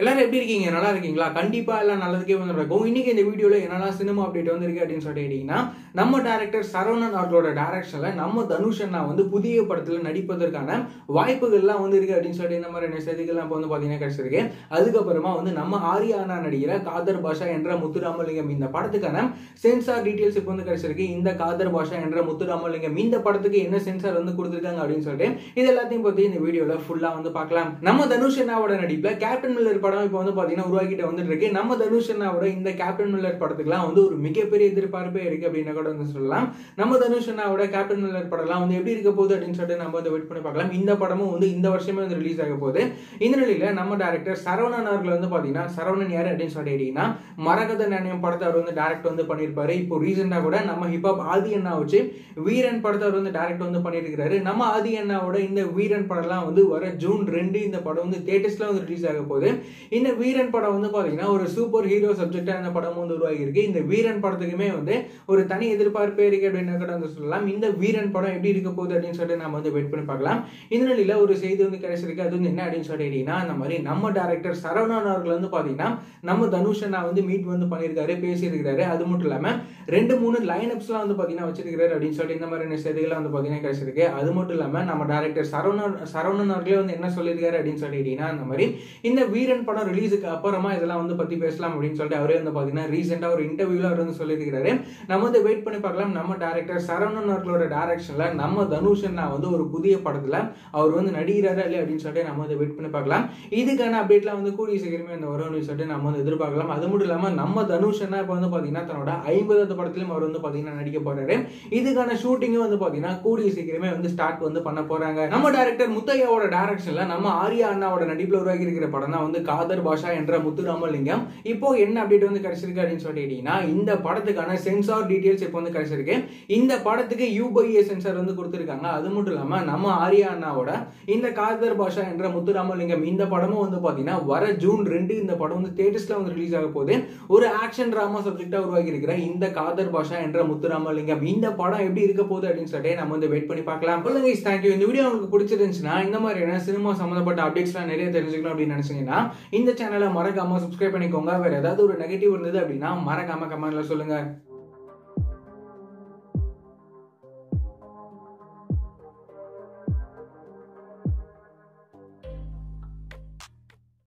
எல்லாரும் எப்படி இருக்கீங்க நல்லா இருக்கீங்களா கண்டிப்பா எல்லாம் நல்லதுக்கே வந்து நடக்கும் இன்னைக்கு இந்த வீடியோல என்னெல்லாம் சினிமா அப்டேட் வந்திருக்கு அப்படின்னு சொல்லிட்டு கேட்டீங்கன்னா நம்ம டேரக்டர் சரவணன் அவர்களோட டைரக்ஷன்ல நம்ம தனுஷ் அண்ணா வந்து புதிய படத்துல நடிப்பதற்கான வாய்ப்புகள்லாம் வந்து இருக்கு அப்படின்னு சொல்லிட்டு இந்த மாதிரி செய்திகள்லாம் இப்போ வந்து பாத்தீங்கன்னா கிடைச்சிருக்கு அதுக்கப்புறமா வந்து நம்ம ஆரியா அண்ணா நடிகிற காதர் பாஷா என்ற முத்துராமலிங்கம் இந்த படத்துக்கான சென்சார் டீடைல்ஸ் இப்போ வந்து கிடைச்சிருக்கு இந்த காதர் பாஷா என்ற முத்துராமலிங்கம் இந்த படத்துக்கு என்ன சென்சார் வந்து கொடுத்துருக்காங்க அப்படின்னு சொல்லிட்டு இது எல்லாத்தையும் பத்தி இந்த வீடியோல ஃபுல்லா வந்து பார்க்கலாம் நம்ம தனுஷ் அண்ணாவோட நடிப்புல கேப்டன் மில்லர் படம் இப்போ வந்து பாத்தீங்கன்னா உருவாக்கிட்டு வந்துட்டு இருக்கு நம்ம தனுஷ் அண்ணாவோட இந்த கேப்டன் மில்லர் படத்துக்குலாம் வந்து ஒரு மிகப்பெரிய எதிர்பார்ப்பே இருக்கு அப்படின்னு கூட வந்து சொல்லலாம் நம்ம தனுஷ் அண்ணாவோட கேப்டன் மில்லர் படம்லாம் வந்து எப்படி இருக்க போகுது அப்படின்னு சொல்லிட்டு நம்ம வந்து வெயிட் பண்ணி பார்க்கலாம் இந்த படமும் வந்து இந்த வருஷமே வந்து ரிலீஸ் ஆக போகுது இந்த நிலையில நம்ம டேரக்டர் சரவணன் அவர்கள் வந்து பாத்தீங்கன்னா சரவணன் யார் அப்படின்னு சொல்லிட்டு கேட்டீங்கன்னா மரகத நாணயம் படத்தை அவர் வந்து டேரக்ட் வந்து பண்ணியிருப்பாரு இப்போ ரீசெண்டா கூட நம்ம ஹிப்ஹாப் ஆதி அண்ணா வச்சு வீரன் படத்தை அவர் வந்து டேரக்ட் வந்து பண்ணியிருக்கிறாரு நம்ம ஆதி அண்ணாவோட இந்த வீரன் படம்லாம் வந்து வர ஜூன் ரெண்டு இந்த படம் வந்து தேட்டர்ஸ்ல வந்து ரிலீஸ் ஆக போகுது இந்த வீரன் படம் வந்து பாத்தீங்கன்னா ஒரு சூப்பர் ஹீரோ சப்ஜெக்டா இந்த படம் வந்து உருவாகி இருக்கு இந்த வீரன் படத்துக்குமே வந்து ஒரு தனி எதிர்பார்ப்பே இருக்கு அப்படின்னு கூட வந்து சொல்லலாம் இந்த வீரன் படம் எப்படி இருக்க போகுது அப்படின்னு சொல்லிட்டு நம்ம வந்து வெயிட் பண்ணி பார்க்கலாம் இந்த நிலையில ஒரு செய்தி வந்து கிடைச்சிருக்கு அது வந்து என்ன அப்படின்னு சொல்லிட்டீங்கன்னா அந்த மாதிரி நம்ம டேரக்டர் சரவணன் அவர்கள் வந்து பாத்தீங்கன்னா நம்ம தனுஷ் அண்ணா வந்து மீட் வந்து பண்ணியிருக்காரு பேசியிருக்காரு அது மட்டும் இல்லாம ரெண்டு மூணு லைன் அப்ஸ்லாம் வந்து பாத்தீங்கன்னா வச்சிருக்காரு அப்படின்னு சொல்லிட்டு இந்த மாதிரியான செய்திகள்லாம் வந்து பாத்தீங்கன்னா கிடைச்சிருக்கு அது மட்டும் இல்லாம நம்ம டேரக்டர் சரவணன் சரவணன் அவர்களே வந்து என்ன சொல்லியிருக்காரு அப்படின்னு சொல்லிட்டீங்கன்னா அந்த மாதிரி இந்த வீரன் படம் ரிலீஸுக்கு அப்புறமா இதெல்லாம் வந்து பத்தி பேசலாம் அப்படின்னு சொல்லிட்டு அவரே வந்து பாத்தீங்கன்னா ரீசெண்டா ஒரு இன்டர்வியூல அவர் வந்து சொல்லியிருக்காரு நம்ம வந்து வெயிட் பண்ணி பார்க்கலாம் நம்ம டேரக்டர் சரவணன் அவர்களோட டைரக்ஷன்ல நம்ம தனுஷ் அண்ணா வந்து ஒரு புதிய படத்துல அவர் வந்து நடிகிறாரா இல்லையா அப்படின்னு சொல்லிட்டு நம்ம வந்து வெயிட் பண்ணி பார்க்கலாம் இதுக்கான அப்டேட்லாம் வந்து கூடிய சீக்கிரமே இந்த வரும் அப்படின்னு சொல்லிட்டு நம்ம வந்து எதிர்பார்க்கலாம் அது மட்டும் இல்லாம நம்ம தனுஷ் அண்ணா இப்போ வந்து பாத்தீங்கன்னா தன்னோட ஐம்பதாவது படத்திலும் அவர் வந்து பாத்தீங்கன்னா நடிக்க போறாரு இதுக்கான ஷூட்டிங்கும் வந்து பாத்தீங்கன்னா கூடிய சீக்கிரமே வந்து ஸ்டார்ட் வந்து பண்ண போறாங்க நம்ம டேரக்டர் முத்தையாவோட டைரக்ஷன்ல நம்ம ஆரியா அண்ணாவோட நடிப்புல உருவாகி இருக்கிற படம் தான் வந்து காதர் பாஷா என்ற முத்துராமலிங்கம் இப்போ என்ன அப்டேட் வந்து கிடைச்சிருக்கு அப்படின்னு சொல்லிட்டீங்கன்னா இந்த படத்துக்கான சென்சார் டீடைல்ஸ் இப்போ வந்து கிடைச்சிருக்கு இந்த படத்துக்கு யூபைஏ சென்சார் வந்து கொடுத்துருக்காங்க அது மட்டும் இல்லாம நம்ம ஆரியா அண்ணாவோட இந்த காதர் பாஷா என்ற முத்துராமலிங்கம் இந்த படமும் வந்து பாத்தீங்கன்னா வர ஜூன் ரெண்டு இந்த படம் வந்து தேட்டர்ஸ்ல வந்து ரிலீஸ் ஆக போகுது ஒரு ஆக்ஷன் டிராமா சப்ஜெக்டா உருவாகி இருக்கிற இந்த காதர் பாஷா என்ற முத்துராமலிங்கம் இந்த படம் எப்படி இருக்க போகுது அப்படின்னு சொல்லிட்டு நம்ம வந்து வெயிட் பண்ணி பார்க்கலாம் சொல்லுங்க தேங்க்யூ இந்த வீடியோ உங்களுக்கு பிடிச்சிருந்துச்சுன்னா இந்த மாதிரியான சினிமா சம்பந்தப்பட்ட அப்டேட்ஸ்லாம் நிறைய தெரிஞ்சுக்கணும் அப்படின்னு நினைச்சீங்கன்னா இந்த சேனலை மறக்காம சப்ஸ்கிரைப் பண்ணிக்கோங்க வேற ஏதாவது ஒரு நெகட்டிவ் இருந்தது அப்படின்னா மறக்காம கமெண்ட்ல சொல்லுங்க